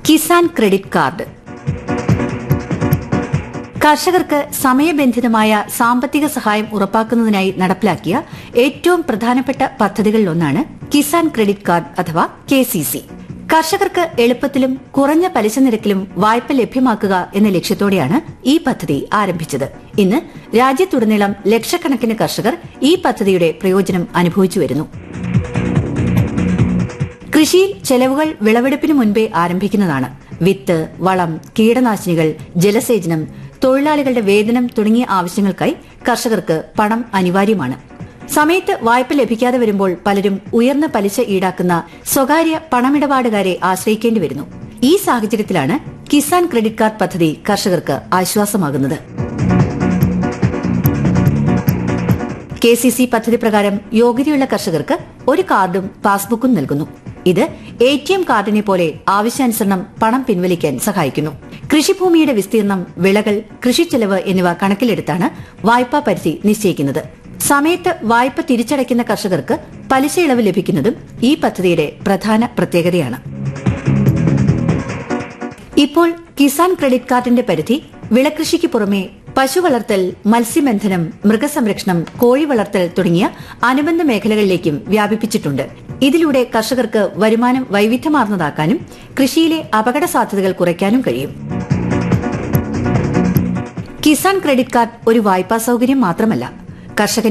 Kisan credit card കർഷകർക്ക് സമയബന്ധിതമായ സാമ്പത്തിക സഹായം ഉറപ്പാക്കുന്നതിനായി നടപ്പിലാക്കിയ ഏറ്റവും പ്രധാനപ്പെട്ട പദ്ധതികളിലൊന്നാണ് കിസാൻ ക്രെഡിറ്റ് കാർഡ് അഥവാ കെ സി സി കർഷകർക്ക് എളുപ്പത്തിലും കുറഞ്ഞ പലിശ നിരക്കിലും വായ്പ ലഭ്യമാക്കുക എന്ന ലക്ഷ്യത്തോടെയാണ് ഈ പദ്ധതി ആരംഭിച്ചത് ഇന്ന് രാജ്യത്തുടനീളം ലക്ഷക്കണക്കിന് കർഷകർ ഈ പദ്ധതിയുടെ പ്രയോജനം അനുഭവിച്ചു വരുന്നു കൃഷിയിൽ ചെലവുകൾ വിളവെടുപ്പിന് മുൻപേ ആരംഭിക്കുന്നതാണ് വിത്ത് വളം കീടനാശിനികൾ ജലസേചനം തൊഴിലാളികളുടെ വേതനം തുടങ്ങിയ ആവശ്യങ്ങൾക്കായി കർഷകർക്ക് പണം അനിവാര്യമാണ് സമയത്ത് വായ്പ ലഭിക്കാതെ വരുമ്പോൾ പലരും ഉയർന്ന പലിശ ഈടാക്കുന്ന സ്വകാര്യ പണമിടപാടുകാരെ ആശ്രയിക്കേണ്ടി വരുന്നു ഈ സാഹചര്യത്തിലാണ് കിസാൻ ക്രെഡിറ്റ് കാർഡ് പദ്ധതി കർഷകർക്ക് ആശ്വാസമാകുന്നത് കെ സി സി പദ്ധതി പ്രകാരം യോഗ്യതയുള്ള കർഷകർക്ക് ഒരു കാർഡും പാസ്ബുക്കും നൽകുന്നു ഇത് എ ടി എം കാർഡിനെ പോലെ ആവശ്യാനുസരണം പണം പിൻവലിക്കാൻ സഹായിക്കുന്നു കൃഷിഭൂമിയുടെ വിസ്തീർണം വിളകൾ കൃഷിച്ചെലവ് എന്നിവ കണക്കിലെടുത്താണ് വായ്പാ പരിധി നിശ്ചയിക്കുന്നത് സമയത്ത് വായ്പ തിരിച്ചടയ്ക്കുന്ന കർഷകർക്ക് പലിശ ഇളവ് ലഭിക്കുന്നതും ഈ പദ്ധതിയുടെ പ്രധാന പ്രത്യേകതയാണ് ഇപ്പോൾ കിസാൻ ക്രെഡിറ്റ് കാർഡിന്റെ പരിധി വിളകൃഷിക്ക് പുറമെ പശു വളർത്തൽ മത്സ്യബന്ധനം മൃഗസംരക്ഷണം കോഴി വളർത്തൽ തുടങ്ങിയ അനുബന്ധ മേഖലകളിലേക്കും വ്യാപിപ്പിച്ചിട്ടുണ്ട് ഇതിലൂടെ കർഷകർക്ക് വരുമാനം വൈവിധ്യമാർന്നതാക്കാനും കൃഷിയിലെ അപകട സാധ്യതകൾ കുറയ്ക്കാനും കഴിയും കിസാൻ ക്രെഡിറ്റ് കാർഡ് ഒരു വായ്പാ സൗകര്യം മാത്രമല്ല കർഷകന്റെ